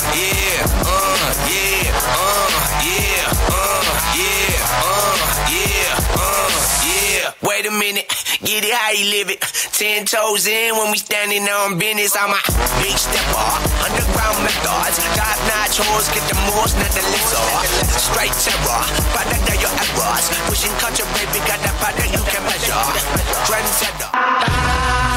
yeah, uh, yeah, uh, yeah, uh, yeah, uh, yeah, uh, yeah. Wait a minute, get it how you live it. Ten toes in when we standing on business. I'm a big stepper, underground methods. Top notch hoes, get the most, not the lizard. Straight terror, product of your errors. Pushing culture, baby, got that product you can measure. Trendsetter.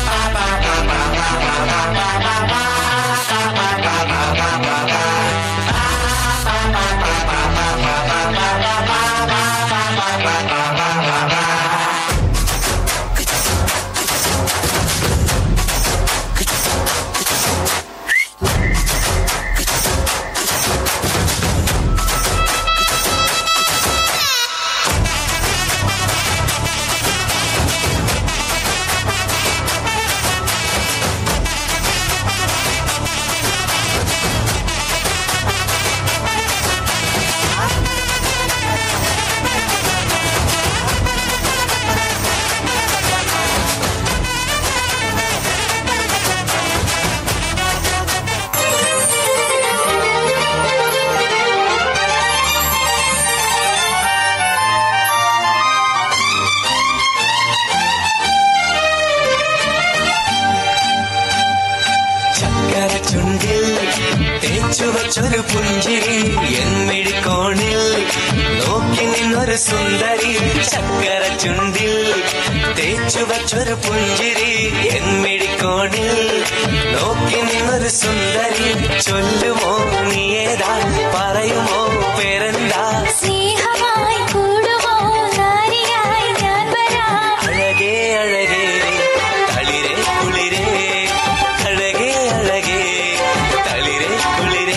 ചക്കര ചുണ്ടിൽ തേച്ചു വച്ചൊരു പുഞ്ചിരി എന്നിടിക്കോണിൽ നോക്കി നിന്നൊരു സുന്ദരി ചക്കര ചുണ്ടിൽ തേച്ചു വച്ചൊരു പുഞ്ചിരി എന്നിടിക്കോണിൽ നോക്കി നിന്നൊരു സുന്ദരി ചൊല്ലുമോ നീ ഏതാ പറയുമോ പേരെന്താ സ്നേഹമായി കൂടുമോ നാരിയായി ഞാൻ വരാം അഴകേ അഴകേ തളിരേ കുളിരേ അഴകേ അഴകേ തളിരേ കുളിരേ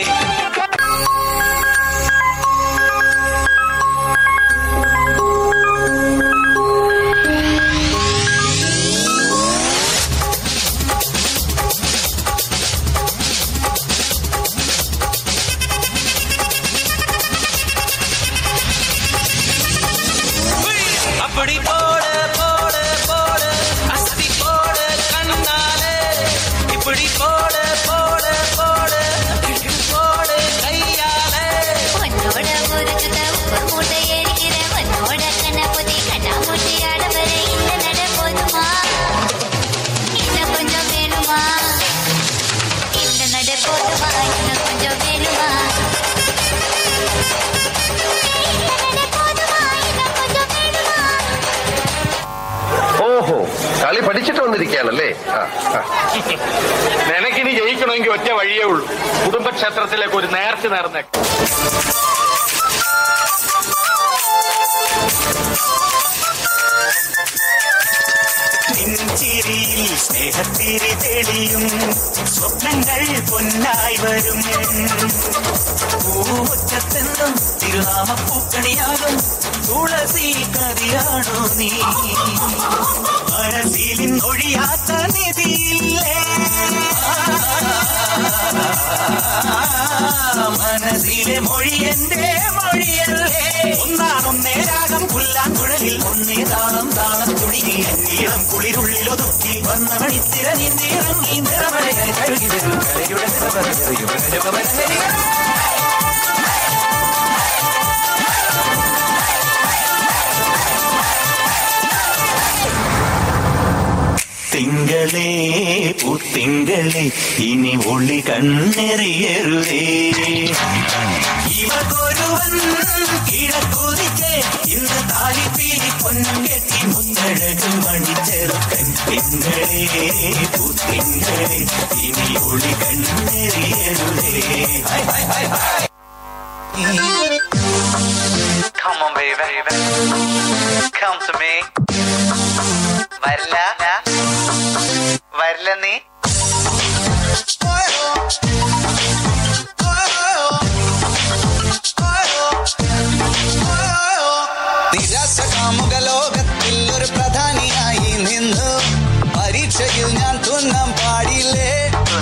அப்படி போட போட போட அஸ்தி போட கண்ணாலே இப்படி போட போட போட போட கையாலே உன்னோட ஒரு சுத்த உப்பு மூட்டை எரிக்கிற உன்னோட கண்ண புதி கண்ணா மூட்டி ஆடவர இந்த நட போதுமா இன்னும் கொஞ்சம் வேணுமா இந்த நட போதுமா இன்னும் கொஞ்சம் வேணுமா இந்த நட போதுமா இன்னும் கொஞ்சம் வேணுமா ഓഹോ കളി പഠിച്ചിട്ട് വന്നിരിക്കുകയാണല്ലേ ആ, ആ. നിനക്കിനി ജയിക്കണമെങ്കിൽ ഒറ്റ വഴിയേ ഉള്ളൂ കുടുംബക്ഷേത്രത്തിലേക്ക് ഒരു നേർച്ച നേർന്നേ നെഞ്ചിരിയിൽ സ്നേഹത്തിരി തെളിയും സ്വപ്നങ്ങൾ പൊന്നായി വരും പൂമുറ്റത്തെന്നും തിരുനാമ പൂക്കണിയാകും തുളസി കതിയാണോ നീ മനസ്സിലിൻ ഒഴിയാത്ത നിധിയില്ലേ മനസ്സിലെ മൊഴി എന്റെ മൊഴിയല്ലേ ഒന്നാണൊന്നേ രാഗം പുല്ലാൻ കുഴലിൽ ഒന്നേ താളം താളം തുണിയിൽ നീളം കുളിരുള്ളിൽ ഒതുക്കി വന്ന മണിത്തിര നിന്നിറങ്ങി നിറമലയായി കഴുകി വരും കലയുടെ നിറവരയും തിങ്കളേ പൂത്തിങ്കളേ ഇനി ഒളി കണ്ണെറിയരുതേ ഇവകൊരുവൻ കിഴക്കുതിക്ക് ഇന്ന് താലിപ്പീലി പൊന്നും കെട്ടി മുത്തഴക് മണിച്ചെറുക്കൻ തിങ്കളേ പൂത്തിങ്കളേ ഇനി ഒളി കണ്ണെറിയരുതേ hi hi hi hi Come on, baby. Come to me. വരില്ല വരില്ല നീ നിരാശ കാമുക ലോകത്തിൽ ഒരു പ്രധാനിയായി നിന്നു പരീക്ഷയിൽ ഞാൻ തുന്നം പാടില്ലേ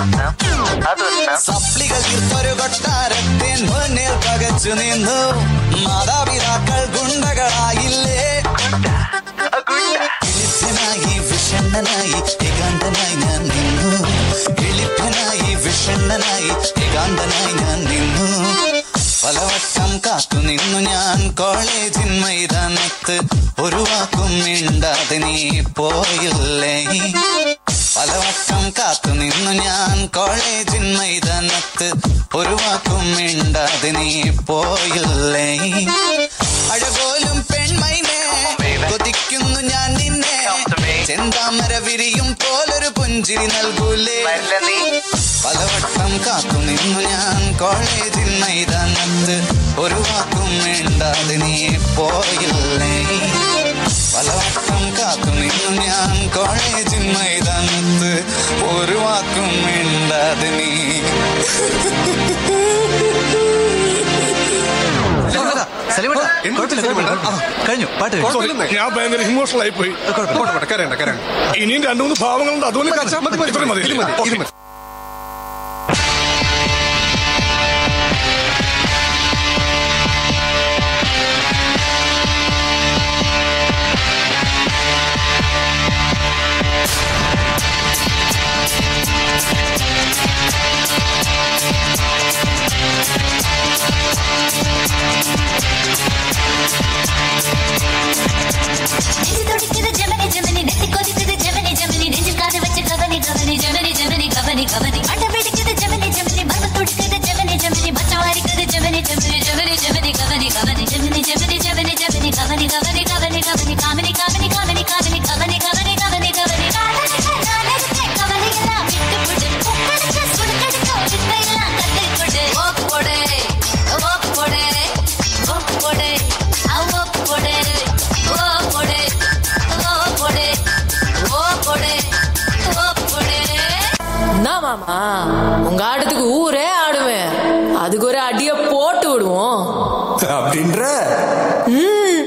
സപ്ലികൾ തീർത്തൊരു കൊട്ടാരത്തിൻ മുന്നിൽ പകച്ചു നിന്നു മാതാപിതാക്കൾ ഗുണ്ടകളായില്ലേ എളിപ്പനായി വിഷണ്ണനായി ഏകാന്തനായി ഞാൻ നിന്നു എളിപ്പനായി വിഷണ്ണനായി ഏകാന്തനായി ഞാൻ നിന്നു പലവട്ടം കാത്തു നിന്നു ഞാൻ കോളേജിൻ മൈതാനത്ത് ഒരു വാക്കും മിണ്ടാതെ നീ പോയില്ലേ പലവട്ടം കാത്തു നിന്നു ഞാൻ കോളേജിൻ മൈതാനത്ത് ഒരു വാക്കും മിണ്ടാതെ നീ പോയില്ലേ അഴകോലും പെൺമൈനെ കൊതിക്കുന്നു ഞാൻ നിന്നെ ചെന്താമര വിരിയും പോലൊരു പുഞ്ചിരി നൽകൂലേ വരില്ല നീ പലവട്ടം കാത്തു നിന്നു ഞാൻ കോളേജിൽ മൈതാനത്ത് ഒരു വാക്കും മിണ്ടാതെ നീ പോയില്ലേ പലവട്ടം കാത്തു നിന്നു ഞാൻ കോളേജിൽ മൈതാനത്ത് ഒരു വാക്കും മിണ്ടാതെ നീ കഴിഞ്ഞു പാട്ട് കഴിഞ്ഞു. ഞാൻ ഭയങ്കര ഇമോഷണൽ ആയി പോയി കരയണ്ട കരയണ്ട ഇനിയും രണ്ടു മൂന്ന് ഭാവങ്ങളുണ്ട് അതുകൊണ്ട് കരച്ചാൽ മതി ഇത്രയും മതി ഓക്കേ. നെഞ്ചു തുടിക്കുത് ജമനി ജമനി നെറ്റി കൊതിക്കുത് ജമനി ജമനി നെഞ്ചിൽ കാത് വെച്ച് കവനി കവനി ജമനി ജമനി കവനി കവനി അണ്ട പിടിക്കുത് ജമനി ജമനി മർമ്മ തുടിക്കുത് ജമനി ജമനി മച്ചവാരിക്കുത് ജമനി ജമനി ജമനി ജമനി കവനി കവനി ജമനി ജമനി ജമനി ജമനി കവനി കവനി കവനി കവനി കാമിനി കാമിനി കാമിനി കാമിനി കവനി കവനി കവനി കവനി കാലടിക്ക് കാലടിക്ക് കവനിയെല്ലാം വിട്ടുപുട്ട് കുക്കടിക്ക് സുടുക്കടിക്ക് വിട്ടയെല്ലാം കത്തിൽക്കൊട് ഓക്ക് പോടെ ഓക്ക് പോടെ ഓക്ക് പോടെ ആ ഓക്ക് പോടെ ഓ പോടെ ഓ പോടെ ஓ போடு ஓ போடு என்ன மாமா உங்க ஆட்டத்துக்கு ஊரே ஆடுவேன் அதுக்கு ஒரு அடிய போட்டு விடுவோம் அப்படின்ற ம்